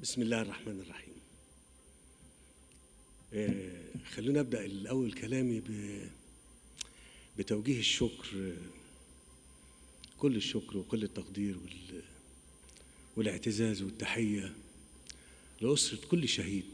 بسم الله الرحمن الرحيم آه، خلونا ابدا الاول كلامي ب بتوجيه الشكر آه، كل الشكر وكل التقدير وال والاعتزاز والتحيه لاسره كل شهيد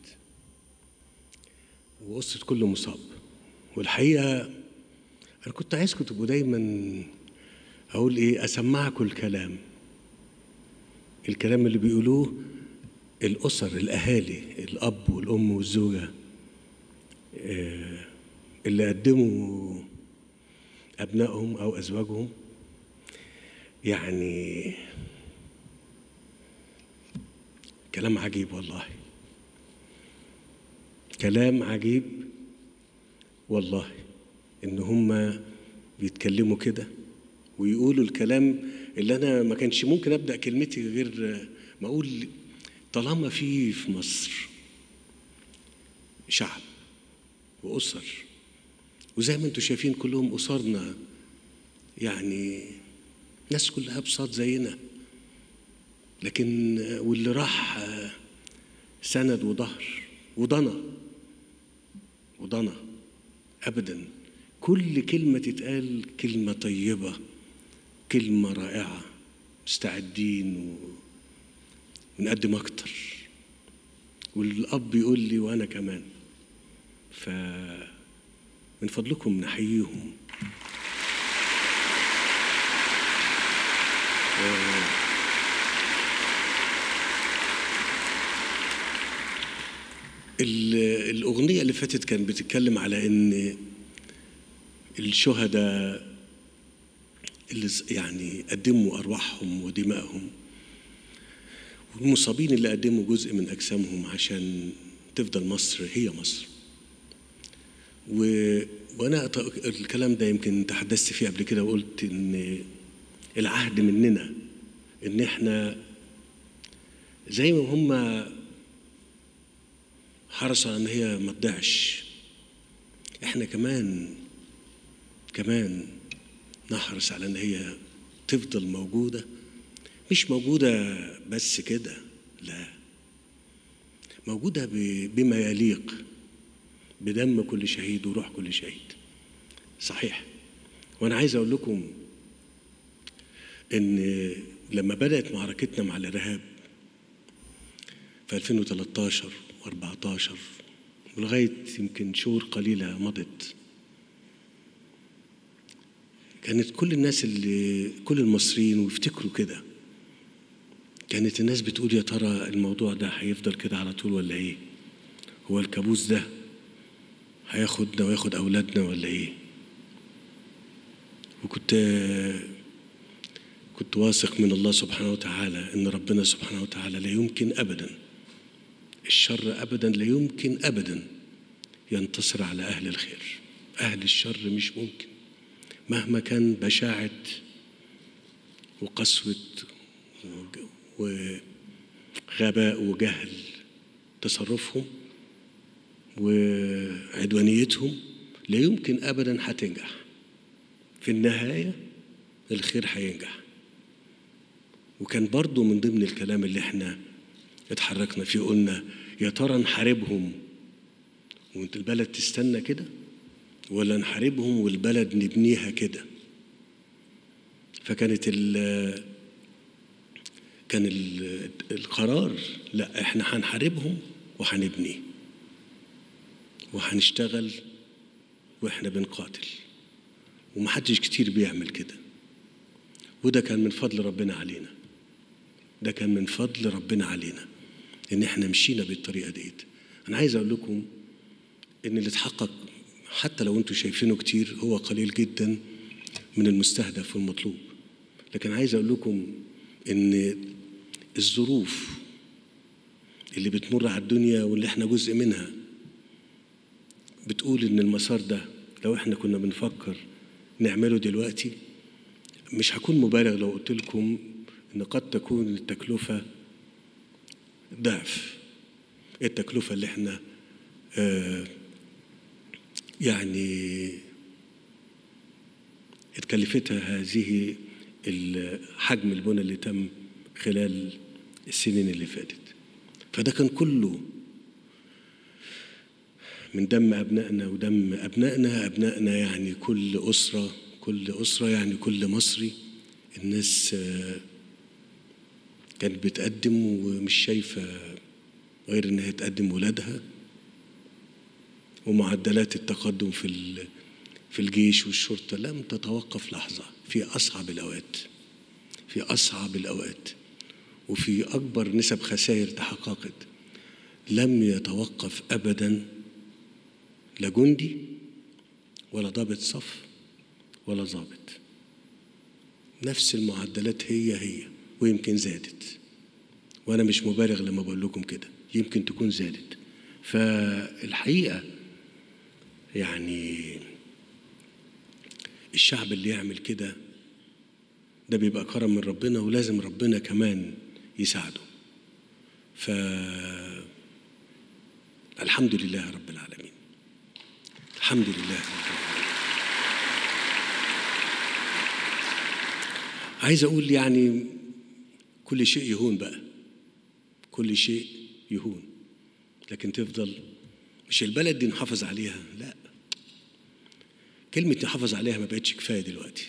واسره كل مصاب والحقيقه انا كنت عايزكم تبقوا دايما اقول ايه اسمعكم الكلام الكلام اللي بيقولوه الأسر الأهالي الأب والأم والزوجة آه، اللي قدموا أبنائهم أو أزواجهم يعني كلام عجيب والله كلام عجيب والله إن هم بيتكلموا كده ويقولوا الكلام اللي أنا ما كانش ممكن أبدأ كلمتي غير ما أقول طالما في في مصر شعب وأسر وزي ما انتم شايفين كلهم أسرنا يعني ناس كلها بساط زينا لكن واللي راح سند وظهر وضنا وضنا أبدا كل كلمة تتقال كلمة طيبة كلمة رائعة مستعدين و... ونقدم أكتر والأب يقول لي وأنا كمان ف من فضلكم نحييهم ال- الأغنية اللي فاتت كانت بتتكلم على إن الشهداء اللي يعني قدموا أرواحهم ودمائهم والمصابين اللي قدموا جزء من أجسامهم عشان تفضل مصر هي مصر و... وأنا أط- الكلام ده يمكن تحدثت فيه قبل كده وقلت إن العهد مننا إن إحنا زي ما هم حرصوا على إن هي ما تضيعش إحنا كمان كمان نحرص على إن هي تفضل موجودة مش موجودة بس كده لا موجودة ب- بما يليق بدم كل شهيد وروح كل شهيد صحيح وأنا عايز أقول لكم إن لما بدأت معركتنا مع الإرهاب في 2013 و14 ولغاية يمكن شهور قليلة مضت كانت كل الناس اللي كل المصريين ويفتكروا كده كانت الناس بتقول يا ترى الموضوع ده هيفضل كده على طول ولا ايه هو الكابوس ده هياخدنا وياخد اولادنا ولا ايه وكنت كنت واثق من الله سبحانه وتعالى ان ربنا سبحانه وتعالى لا يمكن ابدا الشر ابدا لا يمكن ابدا ينتصر على اهل الخير اهل الشر مش ممكن مهما كان بشاعه وقسوه وغباء وجهل تصرفهم وعدوانيتهم لا يمكن ابدا هتنجح في النهايه الخير هينجح وكان برضو من ضمن الكلام اللي احنا اتحركنا فيه قلنا يا ترى نحاربهم وانت البلد تستنى كده ولا نحاربهم والبلد نبنيها كده فكانت ال كان ال- القرار لا احنا هنحاربهم وهنبني وهنشتغل واحنا بنقاتل ومحدش كتير بيعمل كده وده كان من فضل ربنا علينا ده كان من فضل ربنا علينا ان احنا مشينا بالطريقه ديت انا عايز اقول لكم ان اللي اتحقق حتى لو انتم شايفينه كتير هو قليل جدا من المستهدف والمطلوب لكن عايز اقول لكم ان الظروف اللي بتمر على الدنيا واللي احنا جزء منها بتقول ان المسار ده لو احنا كنا بنفكر نعمله دلوقتي مش هكون مبالغ لو قلت لكم ان قد تكون التكلفه ضعف التكلفه اللي احنا آه يعني اتكلفتها هذه ال- حجم البنى اللي تم خلال السنين اللي فاتت فده كان كله من دم أبنائنا ودم أبنائنا أبنائنا يعني كل أسرة كل أسرة يعني كل مصري الناس كانت بتقدم ومش شايفة غير إنها تقدم ولادها ومعدلات التقدم في في الجيش والشرطة لم تتوقف لحظة في أصعب الأوقات في أصعب الأوقات وفي أكبر نسب خسائر تحققت لم يتوقف أبدا لا جندي ولا ضابط صف ولا ضابط نفس المعدلات هي هي ويمكن زادت وأنا مش مبالغ لما بقول لكم كده يمكن تكون زادت فالحقيقة يعني الشعب اللي يعمل كده ده بيبقى كرم من ربنا ولازم ربنا كمان يساعده ف الحمد لله رب العالمين الحمد لله رب العالمين عايز اقول يعني كل شيء يهون بقى كل شيء يهون لكن تفضل مش البلد دي نحافظ عليها لا كلمة نحافظ عليها ما بقتش كفاية دلوقتي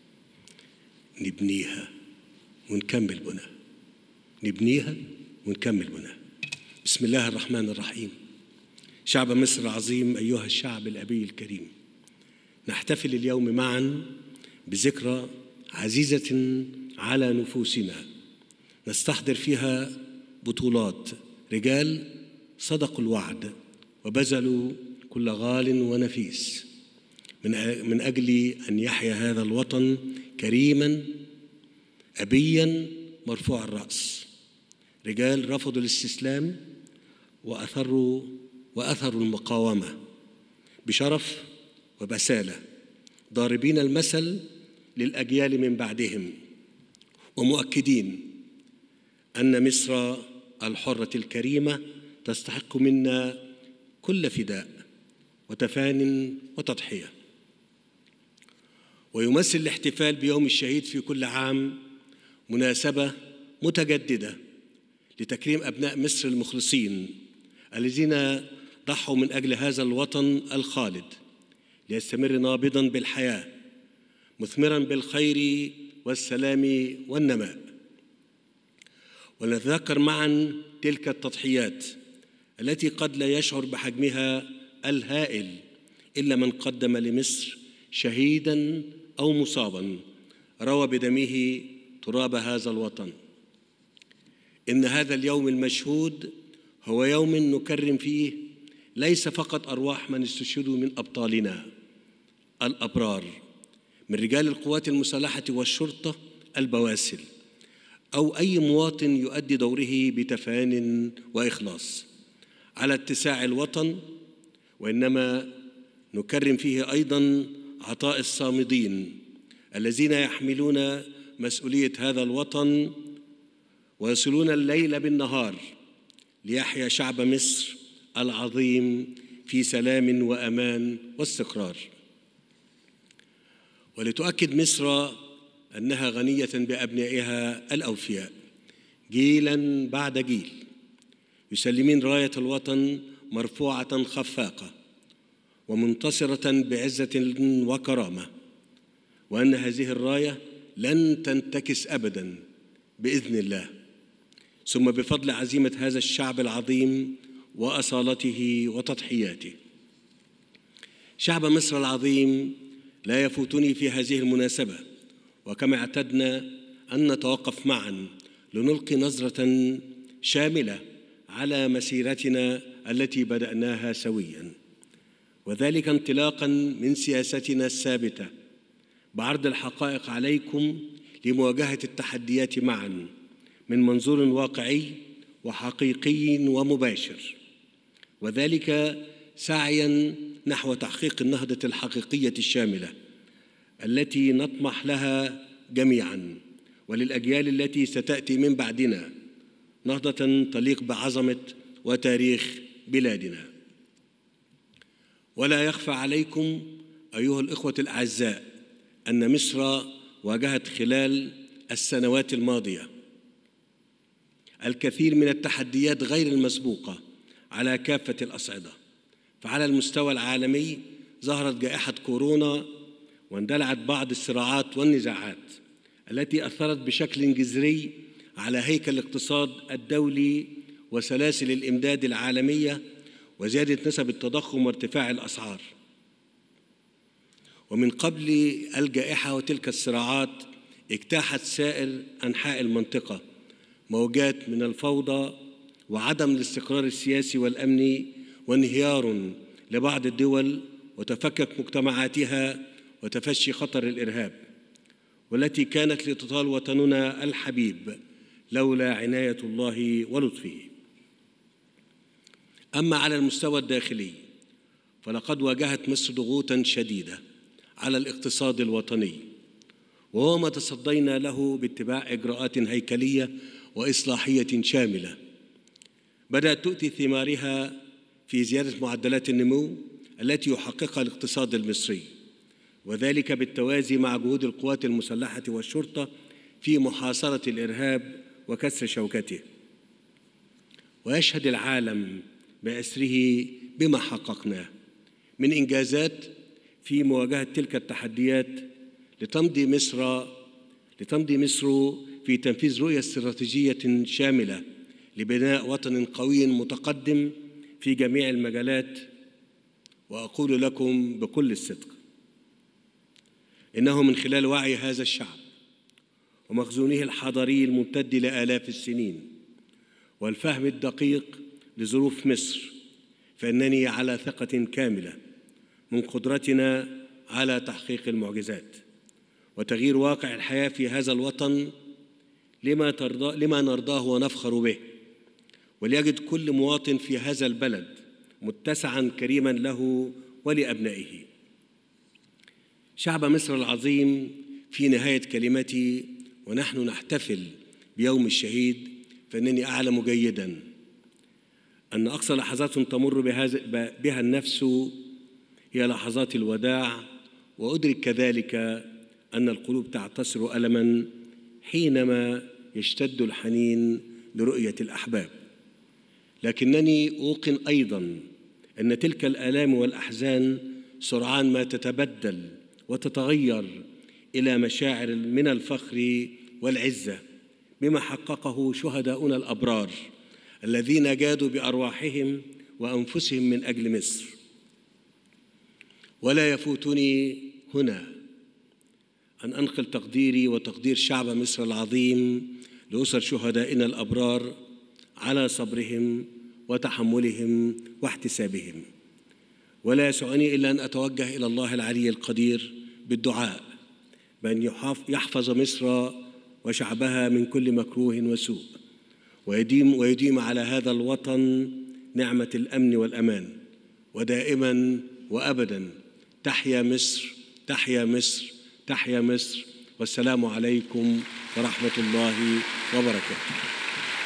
نبنيها ونكمل بناها نبنيها ونكمل بناها بسم الله الرحمن الرحيم شعب مصر العظيم أيها الشعب الأبي الكريم نحتفل اليوم معا بذكرى عزيزة على نفوسنا نستحضر فيها بطولات رجال صدقوا الوعد وبذلوا كل غال ونفيس من من اجل ان يحيا هذا الوطن كريما ابيا مرفوع الراس رجال رفضوا الاستسلام واثروا واثروا المقاومه بشرف وبساله ضاربين المثل للاجيال من بعدهم ومؤكدين ان مصر الحره الكريمه تستحق منا كل فداء وتفان وتضحيه ويمثل الاحتفال بيوم الشهيد في كل عام مناسبه متجدده لتكريم ابناء مصر المخلصين الذين ضحوا من اجل هذا الوطن الخالد ليستمر نابضا بالحياه مثمرا بالخير والسلام والنماء ونتذكر معا تلك التضحيات التي قد لا يشعر بحجمها الهائل الا من قدم لمصر شهيدا او مصابا روى بدمه تراب هذا الوطن ان هذا اليوم المشهود هو يوم نكرم فيه ليس فقط ارواح من استشهدوا من ابطالنا الابرار من رجال القوات المسلحه والشرطه البواسل او اي مواطن يؤدي دوره بتفان واخلاص على اتساع الوطن وانما نكرم فيه ايضا عطاء الصامدين الذين يحملون مسؤوليه هذا الوطن ويصلون الليل بالنهار ليحيا شعب مصر العظيم في سلام وامان واستقرار ولتؤكد مصر انها غنيه بابنائها الاوفياء جيلا بعد جيل يسلمين رايه الوطن مرفوعه خفاقه ومنتصره بعزه وكرامه وان هذه الرايه لن تنتكس ابدا باذن الله ثم بفضل عزيمه هذا الشعب العظيم واصالته وتضحياته شعب مصر العظيم لا يفوتني في هذه المناسبه وكما اعتدنا ان نتوقف معا لنلقي نظره شامله على مسيرتنا التي بداناها سويا وذلك انطلاقا من سياستنا الثابته بعرض الحقائق عليكم لمواجهه التحديات معا من منظور واقعي وحقيقي ومباشر وذلك سعيا نحو تحقيق النهضه الحقيقيه الشامله التي نطمح لها جميعا وللاجيال التي ستاتي من بعدنا نهضه تليق بعظمه وتاريخ بلادنا ولا يخفى عليكم ايها الاخوه الاعزاء ان مصر واجهت خلال السنوات الماضيه الكثير من التحديات غير المسبوقة على كافة الأصعدة فعلى المستوى العالمي ظهرت جائحة كورونا واندلعت بعض الصراعات والنزاعات التي أثرت بشكل جذري على هيكل الاقتصاد الدولي وسلاسل الإمداد العالمية وزيادة نسب التضخم وارتفاع الأسعار ومن قبل الجائحة وتلك الصراعات اجتاحت سائر أنحاء المنطقة موجات من الفوضى وعدم الاستقرار السياسي والأمني وانهيار لبعض الدول وتفكك مجتمعاتها وتفشي خطر الإرهاب والتي كانت لتطال وطننا الحبيب لولا عناية الله ولطفه أما على المستوى الداخلي فلقد واجهت مصر ضغوطا شديدة على الاقتصاد الوطني وهو ما تصدينا له باتباع إجراءات هيكلية وإصلاحية شاملة بدأت تؤتي ثمارها في زيادة معدلات النمو التي يحققها الاقتصاد المصري وذلك بالتوازي مع جهود القوات المسلحة والشرطة في محاصرة الإرهاب وكسر شوكته ويشهد العالم بأسره بما حققناه من إنجازات في مواجهة تلك التحديات لتمضي مصر لتمضي مصر في تنفيذ رؤية استراتيجية شاملة لبناء وطن قوي متقدم في جميع المجالات وأقول لكم بكل الصدق إنه من خلال وعي هذا الشعب ومخزونه الحضاري الممتد لآلاف السنين والفهم الدقيق لظروف مصر فإنني على ثقة كاملة من قدرتنا على تحقيق المعجزات وتغيير واقع الحياة في هذا الوطن لما, ترضى لما نرضاه ونفخر به وليجد كل مواطن في هذا البلد متسعا كريما له ولأبنائه شعب مصر العظيم في نهاية كلمتي ونحن نحتفل بيوم الشهيد فإنني أعلم جيدا أن أقصى لحظات تمر بها النفس هي لحظات الوداع وأدرك كذلك أن القلوب تعتصر ألما حينما يشتد الحنين لرؤية الأحباب لكنني أوقن أيضا أن تلك الآلام والأحزان سرعان ما تتبدل وتتغير إلى مشاعر من الفخر والعزة بما حققه شهداؤنا الأبرار الذين جادوا بأرواحهم وأنفسهم من أجل مصر ولا يفوتني هنا أن أنقل تقديري وتقدير شعب مصر العظيم لأسر شهدائنا الأبرار على صبرهم وتحملهم واحتسابهم ولا يسعني إلا أن أتوجه إلى الله العلي القدير بالدعاء بأن يحفظ مصر وشعبها من كل مكروه وسوء ويديم, ويديم على هذا الوطن نعمة الأمن والأمان ودائما وأبدا تحيا مصر تحيا مصر تحيا مصر والسلام عليكم ورحمة الله وبركاته